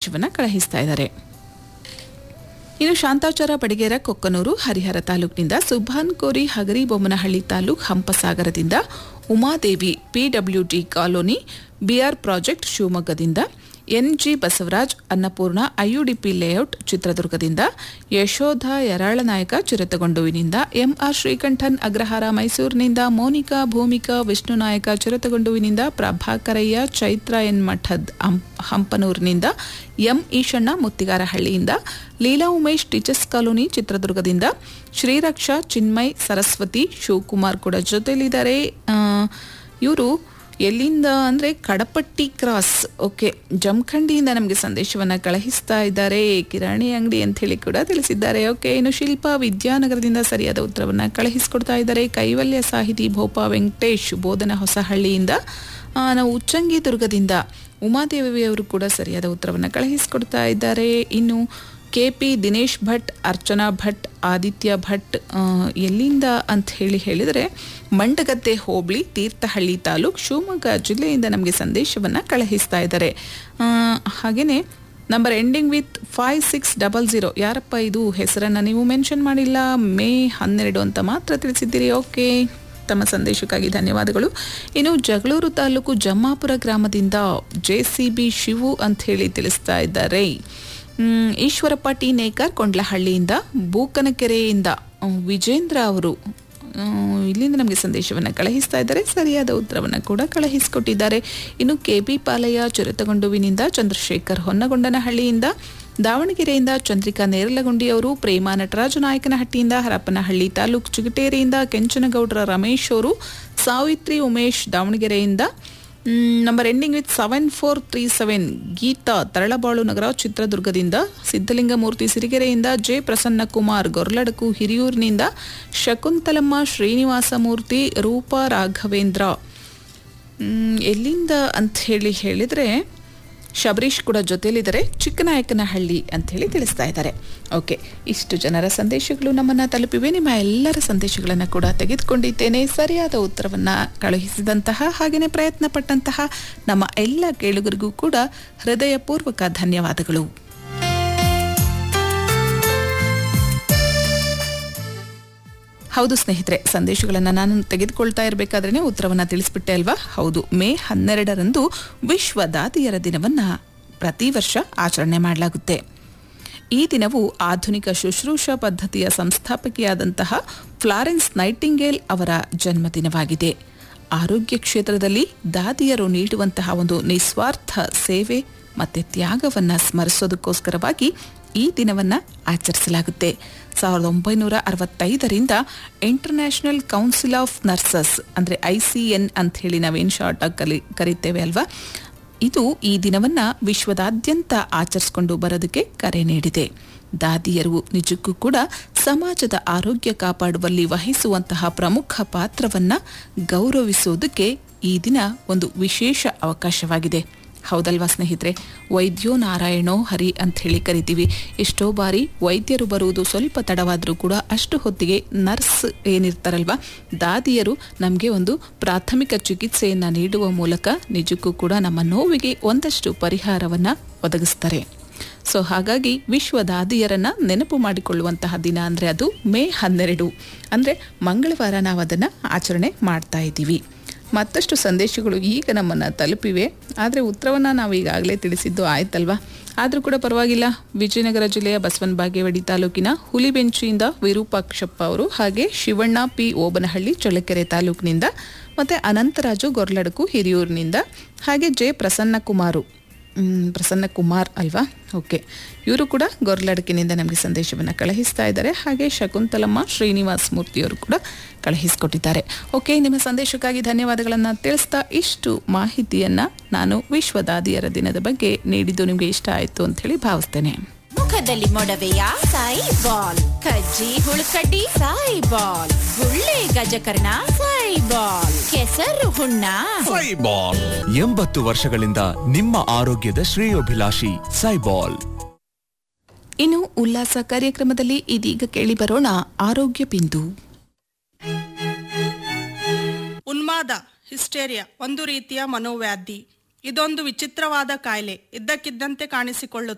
ಸಂದೇಶವನ್ನು ಕಳುಹಿಸ್ತಾ ಇದ್ದಾರೆ ಇನ್ನು ಶಾಂತಾಚಾರ ಬಡಿಗೇರ ಕೊಕ್ಕನೂರು ಹರಿಹರ ತಾಲೂಕಿನಿಂದ ಸುಭಾನ್ ಕೋರಿ ಹಗರಿಬೊಮ್ಮನಹಳ್ಳಿ ತಾಲೂಕ್ ಹಂಪಸಾಗರದಿಂದ Umadevi PWD colony BR project ಶಿವಮೊಗ್ಗದಿಂದ NG Basavaraj Annapurna IUDP layout ಚಿತ್ರದುರ್ಗದಿಂದ ಯಶೋಧ ಯರಾಳನಾಯಕ ಚಿರತಗೊಂಡುವಿನಿಂದ ಎಂಆರ್ ಶ್ರೀಕಂಠನ್ ಅಗ್ರಹಾರ ಮೈಸೂರಿನಿಂದ ಮೋನಿಕಾ ಭೂಮಿಕಾ ವಿಷ್ಣುನಾಯಕ ಚಿರತಗೊಂಡುವಿನಿಂದ ಪ್ರಭಾಕರಯ್ಯ ಚೈತ್ರ ಎನ್ ಮಠದ್ ಹಂ- ಹಂಪನೂರಿನಿಂದ ಎಂ ಈಶಣ್ಣ ಮುತ್ತಿಗಾರಹಳ್ಳಿಯಿಂದ ಲೀಲಾ ಉಮೇಶ್ ಟೀಚರ್ಸ್ ಕಾಲೋನಿ ಚಿತ್ರದುರ್ಗದಿಂದ ಶ್ರೀರಕ್ಷಾ ಚಿನ್ಮಯ್ ಸರಸ್ವತಿ ಶಿವಕುಮಾರ್ ಕೂಡ ಜೊತೆಲಿದ್ದಾರೆ ಇವರು ಎಲ್ಲಿಂದ ಅಂದರೆ ಕಡಪಟ್ಟಿ ಕ್ರಾಸ್ ಓಕೆ ಜಮಖಂಡಿಯಿಂದ ನಮಗೆ ಸಂದೇಶವನ್ನು ಕಳುಹಿಸ್ತಾ ಇದ್ದಾರೆ ಕಿರಾಣಿ ಅಂಗಡಿ ಅಂತ ಹೇಳಿ ಕೂಡ ತಿಳಿಸಿದ್ದಾರೆ ಓಕೆ ಇನ್ನು ಶಿಲ್ಪಾ ವಿದ್ಯಾನಗರದಿಂದ ಸರಿಯಾದ ಉತ್ತರವನ್ನು ಕಳುಹಿಸಿಕೊಡ್ತಾ ಇದ್ದಾರೆ ಕೈವಲ್ಯ ಸಾಹಿತಿ ಭೋಪಾ ವೆಂಕಟೇಶ್ ಬೋಧನ ಹೊಸಹಳ್ಳಿಯಿಂದ ಆ, ನಾವು ಉಚ್ಚಂಗಿ ದುರ್ಗದಿಂದ ಉಮಾದೇವಿಯವರು ಕೂಡ ಸರಿಯಾದ ಉತ್ತರವನ್ನು ಕಳುಹಿಸಿಕೊಡ್ತಾ ಇದ್ದಾರೆ ಇನ್ನು ಕೆ ಪಿ ದಿನೇಶ್ ಭಟ್ ಅರ್ಚನಾ ಭಟ್ ಆದಿತ್ಯ ಭಟ್ ಆ, ಎಲ್ಲಿಂದ ಅಂತ ಹೇಳಿ ಹೇಳಿದರೆ ಮಂಡಗದ್ದೆ ಹೋಬಳಿ ತೀರ್ಥಹಳ್ಳಿ ತಾಲೂಕ್ ಶಿವಮೊಗ್ಗ ಜಿಲ್ಲೆಯಿಂದ ನಮಗೆ ಸಂದೇಶವನ್ನು ಕಳುಹಿಸ್ತಾ ಇದ್ದಾರೆ ಹಾಗೆಯೇ number ending with five six double zero ಯಾರಪ್ಪ ಇದು ಹೆಸರನ್ನು ನೀವು ಮೆನ್ಷನ್ ಮಾಡಿಲ್ಲ ಮೇ ಹನ್ನೆರಡು ಅಂತ ಮಾತ್ರ ತಿಳಿಸಿದ್ದೀರಿ ಓಕೆ ತಮ್ಮ ಸಂದೇಶಕ್ಕಾಗಿ ಧನ್ಯವಾದಗಳು ಇನ್ನು ಜಗಳೂರು ತಾಲೂಕು ಜಮ್ಮಾಪುರ ಗ್ರಾಮದಿಂದ ಜೆ ಸಿ ಬಿ ಶಿವು ಅಂತ ಹೇಳಿ ತಿಳಿಸ್ತಾ ಇದ್ದಾರೆ ಮ್, ಈಶ್ವರಪ್ಪ ಟಿ ನೇಕರ್ ಕೊಂಡ್ಲಹಳ್ಳಿಯಿಂದ ಬೂಕನಕೆರೆಯಿಂದ ಆ, ವಿಜೇಂದ್ರ ಅವರು ಆ, ಇಲ್ಲಿಂದ ನಮಗೆ ಸಂದೇಶವನ್ನು ಕಳುಹಿಸ್ತಾ ಇದ್ದಾರೆ ಸರಿಯಾದ ಉತ್ತರವನ್ನು ಕೂಡ ಕಳುಹಿಸಿಕೊಟ್ಟಿದ್ದಾರೆ ಇನ್ನು ಕೆ ಬಿ ಪಾಲಯ್ಯ ಚಿರತಗೊಂಡುವಿನಿಂದ ಚಂದ್ರಶೇಖರ್ ಹೊನ್ನಗೊಂಡನಹಳ್ಳಿಯಿಂದ ದಾವಣಗೆರೆಯಿಂದ ಚಂದ್ರಿಕಾ ನೇರಲಗುಂಡಿ ಅವರು ಪ್ರೇಮ ನಟರಾಜ ನಾಯಕನಹಟ್ಟಿಯಿಂದ ಹರಪನಹಳ್ಳಿ ತಾಲೂಕು ಚಿಗಟೇರಿಯಿಂದ ಕೆಂಚನಗೌಡರ ರಮೇಶ್ ಅವರು ಸಾವಿತ್ರಿ ಉಮೇಶ್ ದಾವಣಗೆರೆಯಿಂದ number ending with seven four three seven Geetha Taralabalu Nagara ಚಿತ್ರದುರ್ಗದಿಂದ ಸಿದ್ಧಲಿಂಗಮೂರ್ತಿ ಸಿರಿಗೆರೆಯಿಂದ ಜೆ ಪ್ರಸನ್ನ ಕುಮಾರ್ ಗೊರ್ಲಡಕು ಹಿರಿಯೂರಿನಿಂದ ಶಕುಂತಲಮ್ಮ ಶ್ರೀನಿವಾಸ ಮೂರ್ತಿ ರೂಪಾ ರಾಘವೇಂದ್ರ ಮ್, ಎಲ್ಲಿಂದ ಅಂತ ಹೇಳಿ ಹೇಳಿದರೆ ಶಬರೀಶ್ ಕೂಡ ಜೊತೆಲಿದ್ದಾರೆ ಚಿಕ್ಕನಾಯಕನಹಳ್ಳಿ ಅಂತ ಹೇಳಿ ತಿಳಿಸ್ತಾ ಇದ್ದಾರೆ ಓಕೆ ಇಷ್ಟು ಜನರ ಸಂದೇಶಗಳು ನಮ್ಮನ್ನು ತಲುಪಿವೆ ನಿಮ್ಮ ಎಲ್ಲರ ಸಂದೇಶಗಳನ್ನು ಕೂಡ ತೆಗೆದುಕೊಂಡಿದ್ದೇನೆ ಸರಿಯಾದ ಉತ್ತರವನ್ನು ಕಳುಹಿಸಿದಂತಹ ಹಾಗೆಯೇ ಪ್ರಯತ್ನ ಪಟ್ಟಂತಹ ನಮ್ಮ ಎಲ್ಲ ಕೇಳುಗರಿಗೂ ಕೂಡ ಹೃದಯಪೂರ್ವಕ ಧನ್ಯವಾದಗಳು ಹೌದು ಸ್ನೇಹಿತರೆ ಸಂದೇಶಗಳನ್ನು ನಾನು ತೆಗೆದುಕೊಳ್ತಾ ಇರಬೇಕಾದ್ರೆ ಉತ್ತರವನ್ನು ತಿಳಿಸ್ಬಿಟ್ಟೆ ಅಲ್ವಾ ಹೌದು ಮೇ ಹನ್ನೆರಡರಂದು ವಿಶ್ವ ದಾದಿಯರ ದಿನವನ್ನು ಪ್ರತಿ ವರ್ಷ ಆಚರಣೆ ಮಾಡಲಾಗುತ್ತೆ ಈ ದಿನವು ಆಧುನಿಕ ಶುಶ್ರೂಷಾ ಪದ್ಧತಿಯ ಸಂಸ್ಥಾಪಕಿಯಾದಂತಹ ಫ್ಲಾರೆನ್ಸ್ ನೈಟಿಂಗೇಲ್ ಅವರ ಜನ್ಮದಿನವಾಗಿದೆ ಆರೋಗ್ಯ ಕ್ಷೇತ್ರದಲ್ಲಿ ದಾದಿಯರು ನೀಡುವಂತಹ ಒಂದು ನಿಸ್ವಾರ್ಥ ಸೇವೆ ಮತ್ತು ತ್ಯಾಗವನ್ನು ಸ್ಮರಿಸೋದಕ್ಕೋಸ್ಕರವಾಗಿ ಈ ದಿನವನ್ನು ಆಚರಿಸಲಾಗುತ್ತೆ ಸಾವಿರದ ಒಂಬೈನೂರ ಅರವತ್ತೈದರಿಂದ ಇಂಟರ್ನ್ಯಾಷನಲ್ ಕೌನ್ಸಿಲ್ ಆಫ್ ನರ್ಸಸ್ ಅಂದರೆ ಐ ಸಿ ಎನ್ ಅಂತ ಹೇಳಿ ನಾವೇನು ಶಾರ್ಟ್ ಆಗಿ ಕಲಿ ಕರಿತೇವೆ ಅಲ್ವಾ ಇದು ಈ ದಿನವನ್ನು ವಿಶ್ವದಾದ್ಯಂತ ಆಚರಿಸಿಕೊಂಡು ಬರೋದಕ್ಕೆ ಕರೆ ನೀಡಿದೆ ದಾದಿಯರು ನಿಜಕ್ಕೂ ಕೂಡ ಸಮಾಜದ ಆರೋಗ್ಯ ಕಾಪಾಡುವಲ್ಲಿ ವಹಿಸುವಂತಹ ಪ್ರಮುಖ ಪಾತ್ರವನ್ನು ಗೌರವಿಸುವುದಕ್ಕೆ ಈ ದಿನ ಒಂದು ವಿಶೇಷ ಅವಕಾಶವಾಗಿದೆ ಹೌದಲ್ವಾ ಸ್ನೇಹಿತರೆ ವೈದ್ಯೋ ನಾರಾಯಣೋ ಹರಿ ಅಂತ ಹೇಳಿ ಕರಿತೀವಿ ಎಷ್ಟೋ ಬಾರಿ ವೈದ್ಯರು ಬರುವುದು ಸ್ವಲ್ಪ ತಡವಾದರೂ ಕೂಡ ಅಷ್ಟು ಹೊತ್ತಿಗೆ ನರ್ಸ್ ಏನಿರ್ತಾರಲ್ವಾ ದಾದಿಯರು ನಮಗೆ ಒಂದು ಪ್ರಾಥಮಿಕ ಚಿಕಿತ್ಸೆಯನ್ನು ನೀಡುವ ಮೂಲಕ ನಿಜಕ್ಕೂ ಕೂಡ ನಮ್ಮ ನೋವಿಗೆ ಒಂದಷ್ಟು ಪರಿಹಾರವನ್ನು ಒದಗಿಸ್ತಾರೆ ಸೊ ಹಾಗಾಗಿ ವಿಶ್ವ ದಾದಿಯರನ್ನ ನೆನಪು ಮಾಡಿಕೊಳ್ಳುವಂತಹ ದಿನ ಅಂದರೆ ಅದು ಮೇ ಹನ್ನೆರಡು ಅಂದರೆ ಮಂಗಳವಾರ ನಾವು ಅದನ್ನು ಆಚರಣೆ ಮಾಡ್ತಾ ಇದ್ದೀವಿ ಮತ್ತಷ್ಟು ಸಂದೇಶಗಳು ಈಗ ನಮ್ಮನ್ನು ತಲುಪಿವೆ ಆದರೆ ಉತ್ತರವನ್ನು ನಾವು ಈಗಾಗಲೇ ತಿಳಿಸಿದ್ದು ಆಯ್ತಲ್ವಾ ಆದರೂ ಕೂಡ ಪರವಾಗಿಲ್ಲ ವಿಜಯನಗರ ಜಿಲ್ಲೆಯ ಬಸವನ ಬಾಗೇವಾಡಿ ತಾಲೂಕಿನ ಹುಲಿಬೆಂಚಿಯಿಂದ ವಿರೂಪಾಕ್ಷಪ್ಪ ಅವರು ಹಾಗೆ ಶಿವಣ್ಣ ಪಿ ಓಬನಹಳ್ಳಿ ಚಳ್ಳಕೆರೆ ತಾಲೂಕಿನಿಂದ ಮತ್ತು ಅನಂತರಾಜು ಗೊರ್ಲಡಕು ಹಿರಿಯೂರಿನಿಂದ ಹಾಗೆ ಜೆ ಪ್ರಸನ್ನ ಕುಮಾರು ಮ್, ಪ್ರಸನ್ನ ಕುಮಾರ್ ಅಲ್ವಾ ಓಕೆ ಇವರು ಕೂಡ ಗೊರ್ಲಡಕಿನಿಂದ ನಮಗೆ ಸಂದೇಶವನ್ನು ಕಳುಹಿಸ್ತಾ ಇದ್ದಾರೆ ಹಾಗೆ ಶಕುಂತಲಮ್ಮ ಶ್ರೀನಿವಾಸ್ ಮೂರ್ತಿಯವರು ಕೂಡ ಕಳುಹಿಸಿಕೊಟ್ಟಿದ್ದಾರೆ ಓಕೆ ನಿಮ್ಮ ಸಂದೇಶಕ್ಕಾಗಿ ಧನ್ಯವಾದಗಳನ್ನು ತಿಳಿಸ್ತಾ ಇಷ್ಟು ಮಾಹಿತಿಯನ್ನು ನಾನು ವಿಶ್ವ ದಾದಿಯರ ದಿನದ ಬಗ್ಗೆ ನೀಡಿದ್ದು ನಿಮಗೆ ಇಷ್ಟ ಆಯಿತು ಅಂತ ಹೇಳಿ ಭಾವಿಸ್ತೇನೆ ಮುಖದಲ್ಲಿ ಮೊಡವೆಯ ಸಾಯಿ ಬಾಲ್ ಕಜ್ಜಿ ಹುಳುಕಡ್ಡಿ ಸಾಯಿ ಬಾಲ್ ಗುಳ್ಳೆ ಗಜಕರ್ಣ ಸಾಯಿ ಬಾಲ್ ಕೆಸರು ಹುಣ್ಣ ಸೈಬಾಲ್ ಎಂಬತ್ತು ವರ್ಷಗಳಿಂದ ನಿಮ್ಮ ಆರೋಗ್ಯದ ಶ್ರೇಯೋಭಿಲಾಷಿ ಸೈಬಾಲ್ ಇನ್ನು ಉಲ್ಲಾಸ ಕಾರ್ಯಕ್ರಮದಲ್ಲಿ ಇದೀಗ ಕೇಳಿ ಬರೋಣ ಆರೋಗ್ಯ ಬಿಂದು ಉನ್ಮಾದ ಹಿಸ್ಟೇರಿಯಾ ಒಂದು ರೀತಿಯ ಮನೋವ್ಯಾಧಿ ಇದೊಂದು ವಿಚಿತ್ರವಾದ ಕಾಯಿಲೆ ಇದ್ದಕ್ಕಿದ್ದಂತೆ ಕಾಣಿಸಿಕೊಳ್ಳುತ್ತದೆ